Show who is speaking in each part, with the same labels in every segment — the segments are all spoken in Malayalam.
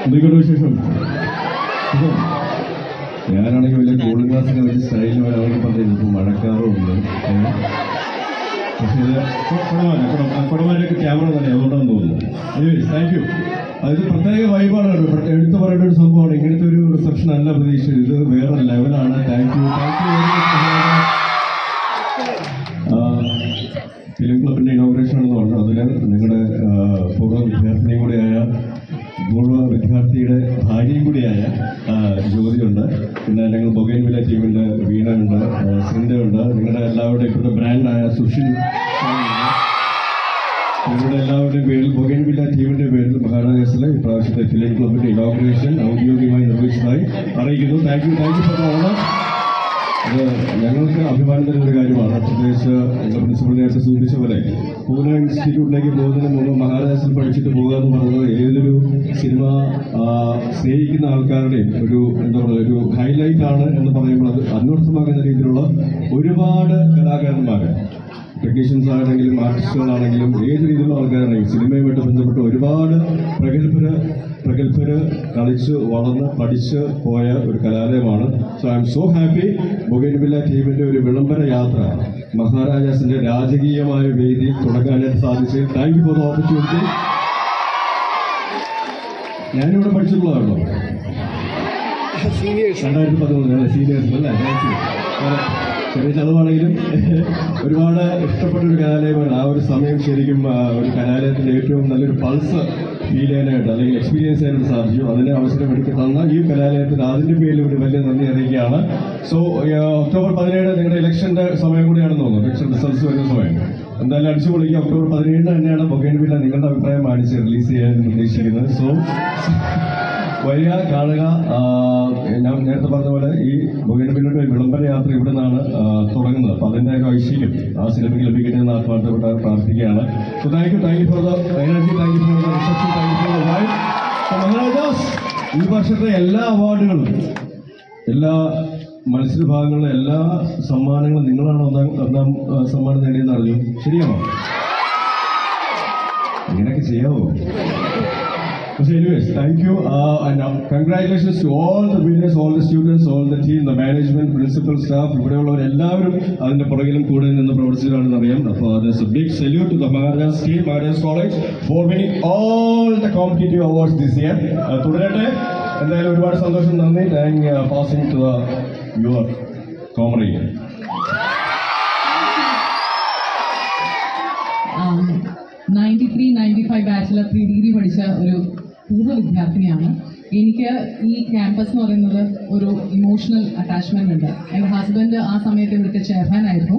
Speaker 1: എന്തൊക്കെയുണ്ട് വിശേഷം സുഖം? ഞാനാണെങ്കിൽ വലിയ കൂളിംഗ് ഗ്ലാസ്സിന്റെ വലിയ സ്റ്റൈലിൽ വരാനൊക്കെ പറഞ്ഞിരുന്നു ഇപ്പൊ മഴക്കാറുണ്ട് ഏ? പക്ഷേ ഇത് കുടമാല കുടമാലൊക്കെ ക്യാമറ തന്നെ അതുകൊണ്ടാണെന്ന് തോന്നുന്നു താങ്ക് യു അതൊരു പ്രത്യേക വൈബാണ് കേട്ടോ പ്രത്യേക എടുത്തു പറയേണ്ട ഒരു സംഭവമാണ് ഇങ്ങനത്തെ ഒരു റിസപ്ഷൻ അല്ല പ്രതീക്ഷിച്ചത് ഇത് വേറെ ലെവലാണ് thank you thank you film ക്ലബിന്റെ ഇനോഗ്രേഷൻ എന്ന് പറഞ്ഞു അതിൽ നിങ്ങളുടെ ആ, പൂർവ്വ വിദ്യാർത്ഥിനിയും കൂടിയായ പൂർവ്വ വിദ്യാർത്ഥിയുടെ ഭാര്യയും കൂടിയായ ആ, ജ്യോതിയുണ്ട് പിന്നെ ഞങ്ങൾ ബൊഗൈൻവില ടീമിന്റെ വീണ ഉണ്ട് സിന്ധ ഉണ്ട് നിങ്ങളുടെ എല്ലാവരുടെയും ഇപ്പോഴത്തെ ബ്രാൻഡായ സുഷിൻ നിങ്ങളുടെ എല്ലാവരുടെയും പേരിൽ ബൊഗൈൻവില്ല ടീമിന്റെ പേരിൽ മഹാരാജാസിലെ ഇപ്രാവശ്യത്തെ ഫിലിം ക്ലബിന്റെ ഇനോഗ്രേഷൻ ഔദ്യോഗികമായി നിർവഹിച്ചതായി അറിയിക്കുന്നു thank you thank you for honour അത് ഞങ്ങൾക്ക് അഭിമാനം തരുന്ന ഒരു കാര്യമാണ് പ്രത്യേകിച്ച് എന്റെ പ്രിൻസിപ്പൽ നേരത്തെ സൂചിപ്പിച്ച പോലെ പൂനെ ഇൻസ്റ്റിറ്റ്യൂട്ടിലേക്ക് പോകുന്നതിന് മുമ്പ് മഹാരാജാസിൽ പഠിച്ചിട്ട് പോകുക എന്ന് പറയുന്നത് ഏതൊരു സിനിമ ആ, സ്നേഹിക്കുന്ന ആൾക്കാരുടെയും ഒരു എന്താ പറയുക ഒരു ഹൈലൈറ്റ് ആണ് എന്ന് പറയുമ്പോൾ അത് അന്വർത്ഥമാകുന്ന രീതിയിലുള്ള ഒരുപാട് കലാകാരന്മാര് ടെക്നീഷ്യൻസ് ആണെങ്കിലും ആർട്ടിസ്റ്റുകളാണെങ്കിലും ഏത് രീതിയിലുള്ള ആൾക്കാരാണെങ്കിലും സിനിമയുമായിട്ട് ബന്ധപ്പെട്ട് ഒരുപാട് പ്രഗത്ഭര് പ്രഗത്ഭര് കളിച്ച് വളർന്ന് പഠിച്ച് പോയ ഒരു കലാലയമാണ് so I am so happy bougainvillea ടീമിന്റെ ഒരു വിളംബര യാത്ര മഹാരാജാസിന്റെ രാജകീയമായ വേദിയിൽ തുടങ്ങാനായിട്ട് സാധിച്ചു thank you for the opportunity ഞാനിവിടെ പഠിച്ചിട്ടുള്ളതാണല്ലോ രണ്ടായിരത്തി പതിമൂന്ന് സീനിയേഴ്സ് അല്ലേ താങ്ക് യു ചെറിയ ചതവാണെങ്കിലും ഒരുപാട് ഇഷ്ടപ്പെട്ട ഒരു കലാലയമാണ് ആ ഒരു സമയം ശരിക്കും ആ, ഒരു കലാലയത്തിന്റെ ഏറ്റവും നല്ലൊരു പൾസ് ഫീൽ ചെയ്യാനായിട്ട് അല്ലെങ്കിൽ എക്സ്പീരിയൻസ് ചെയ്യാനായിട്ട് സാധിച്ചു അതിന് അവസരം എടുത്ത് തന്ന ഈ കലാലയത്തിന് അതിന്റെ പേരിൽ ഒരു വലിയ നന്ദി അറിയിക്കുകയാണ് സോ ഒക്ടോബർ പതിനേഴ് നിങ്ങളുടെ ഇലക്ഷന്റെ സമയം കൂടിയാണെന്ന് തോന്നുന്നു ഇലക്ഷൻ റിസൾട്ട്സ് വരുന്ന സമയം എന്തായാലും അടിച്ചു പൊളിക്കുക ഒക്ടോബർ പതിനേഴിന് തന്നെയാണ് ബൊഗൈൻവില്ല നിങ്ങളുടെ അഭിപ്രായം കാണിച്ച് റിലീസ് ചെയ്യാൻ ഉദ്ദേശിക്കുന്നത് സോ വരിക കാണുക ആ, ഞാൻ നേരത്തെ പറഞ്ഞ പോലെ ഈ ബൊഗൈൻവില്ലയുടെ വിളംബര യാത്ര ഇവിടെ നിന്നാണ് ആ, തുടങ്ങുന്നത് അപ്പൊ അതിന്റെ ഒരു ഐശ്വര്യം ആ സിനിമയ്ക്ക് ലഭിക്കട്ടെ എന്ന് ആത്മാർത്ഥപ്പെട്ട പ്രാർത്ഥിക്കുകയാണ് so thank you thank you for the energy thank you for the reception thank you for the vibe Maharajas ഈ വർഷത്തെ എല്ലാ അവാർഡുകളും എല്ലാ മത്സരഭാഗങ്ങളിലെ എല്ലാ സമ്മാനങ്ങളും നിങ്ങളാണ് ഒന്നാം ഒന്നാം ആ, സമ്മാനം നേടിയെന്ന് അറിഞ്ഞു ശരിയാണോ ഇങ്ങനെയൊക്കെ ചെയ്യാവോ പക്ഷേ anyways, thank you uh, and uh, congratulations to all the winners, all the students, all the team, the management, principal staff, ഇവിടെയുള്ളവർ എല്ലാവരും അതിന്റെ പുറകിലും കൂടെ നിന്ന് പ്രവർത്തിച്ചതാണെന്ന് അറിയാം അപ്പോൾ there's a big salute to the Maharajas team, Maharajas College for winning all the competitive awards this year. Uh, തുടരട്ടെ എന്തായാലും ഒരുപാട് സന്തോഷം നന്ദി thank passing to your comedy
Speaker 2: ninety three ninety five bachelor pre degree പഠിച്ച ഒരു പൂർവ്വ വിദ്യാർത്ഥിനിയാണ് എനിക്ക് ഈ ക്യാമ്പസ് എന്ന് പറയുന്നത് ഒരു ഇമോഷണൽ അറ്റാച്ച്മെന്റ് ഉണ്ട് എൻ്റെ ഹസ്ബൻഡ് ആ സമയത്ത് ഇവിടുത്തെ ചെയർമാൻ ആയിരുന്നു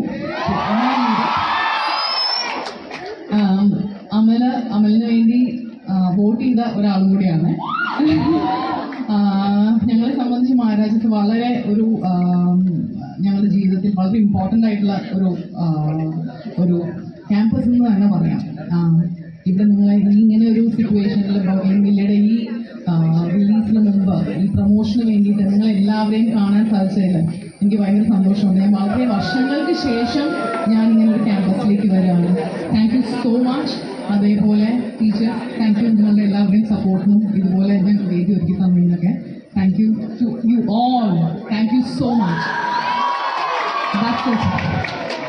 Speaker 2: ആം, അമല അമലിന് വേണ്ടി വോട്ട് ചെയ്ത ഒരാളും കൂടിയാണ് ആ, ഞങ്ങളെ സംബന്ധിച്ച് മഹാരാജത്ത് വളരെ ഒരു ആം, ഞങ്ങളുടെ ജീവിതത്തിൽ വളരെ ഇമ്പോർട്ടൻ്റ് ആയിട്ടുള്ള ഒരു ആ, ഒരു ക്യാമ്പസ് എന്ന് തന്നെ പറയാം ആ, ഇവിടെ നിങ്ങൾ ഈ ഇങ്ങനെ ഒരു സിറ്റുവേഷനിൽ ബ്രോഗിംഗ് വില്ലയുടെ ഈ റിലീസിന് മുമ്പ് ഈ പ്രൊമോഷന് വേണ്ടിയിട്ട് നിങ്ങൾ എല്ലാവരെയും കാണാൻ സാധിച്ചതിൽ എനിക്ക് ഭയങ്കര സന്തോഷമുണ്ട് ഞാൻ വളരെ വർഷങ്ങൾക്ക് ശേഷം ഞാൻ ഇങ്ങനെ ഒരു ക്യാമ്പസിലേക്ക് വരികയാണ് താങ്ക് യു സോ മച്ച് അതേപോലെ ടീച്ചർ താങ്ക് യു നിങ്ങളുടെ എല്ലാവരുടെയും സപ്പോർട്ടിനും ഇതുപോലെ ഞാൻ വേദി ഒരുക്കി തന്നതിനൊക്കെ thank you to you all thank you so much That's it.